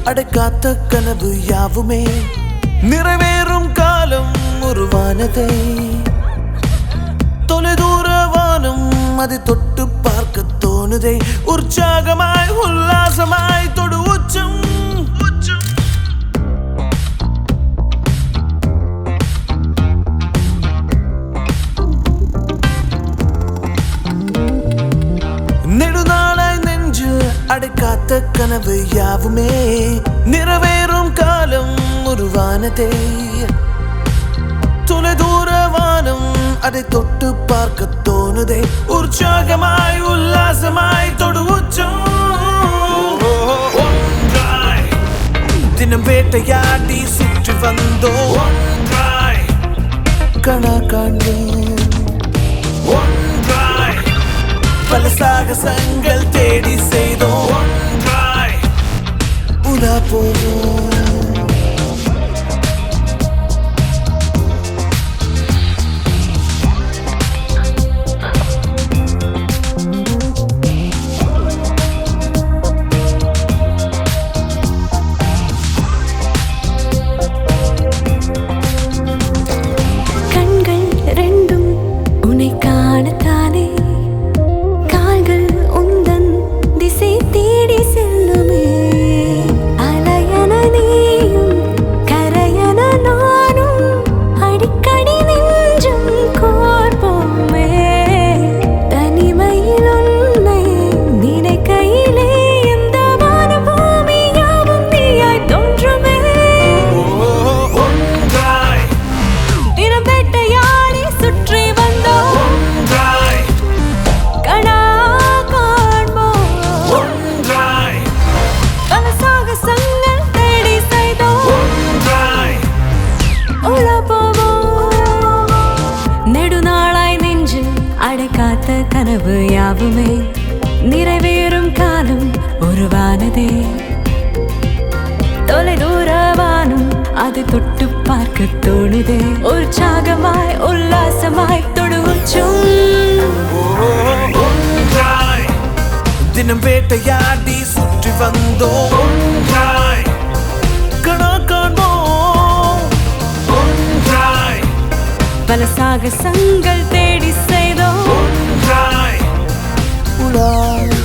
அடைக்காத்த கனவு யாவுமே நிறைவேறும் காலம் உருவானதே தொலைதூர வானம் அதை தொட்டு பார்க்க தோணுதே உற்சாகமாய் உல்லாசமாய் தொடு உச்சம் உச்சம் நெடுநாளாய் நெஞ்சு அடைக்காத்த கனவு யாவுமே நிறைவேறும் காலம் உருவானதே தொலைதூர வானம் அதை தொட்டு பார்க்க தோணுதே உற்சாகமாய் உல்லாசமாய் தொடு உச்சம் ஒன்றாய் தினம் வேட்டையாடி சுற்றி வந்தோம் ஒன்றாய் கணா காண்போம் ஒன்றாய் பல சாகசங்கள் தேடி செய்தோம் ஒன்றாய் உலா போவோம் கண்கள் ரெண்டும் உன்னை காணத்தானே கால்கள் உந்தன் திசை தேடி செல்லுமே அலையன நீயும் கரையன நானும் அடிக்கடி நெஞ்சம் கோர்ப்போமே தனிமையில் உன்னை நினைக்கையிலே இந்த வானபூமி யாவும் நீயாய் தோன்றுமே ஒன்றாய் தினம் வேட்டையாடி சுற்றி வந்தோம் ஒன்றாய் கணா காண்போம் ஒன்றாய் பல சாகசங்கள் தேடி செய்தோம் ஒன்றாய் உலா போவோம் நெடுநாளாய் நெஞ்சு அடைக்காத்த கனவு யாவுமே நிறைவேறும் காலம் உருவானதே தொலைதூர வானம் அதை தொட்டு பார்க்க தோணுதே உற்சாகமாய் உல்லாசமாய் தொடு உச்சம் ஒன்றாய் தினம் வேட்டையாடி சுற்றி வந்தோம் ஒன்றாய் கணா காண்போம் ஒன்றாய் பல சாகசங்கள் தேடி செய்தோம் ஒன்றாய் உலா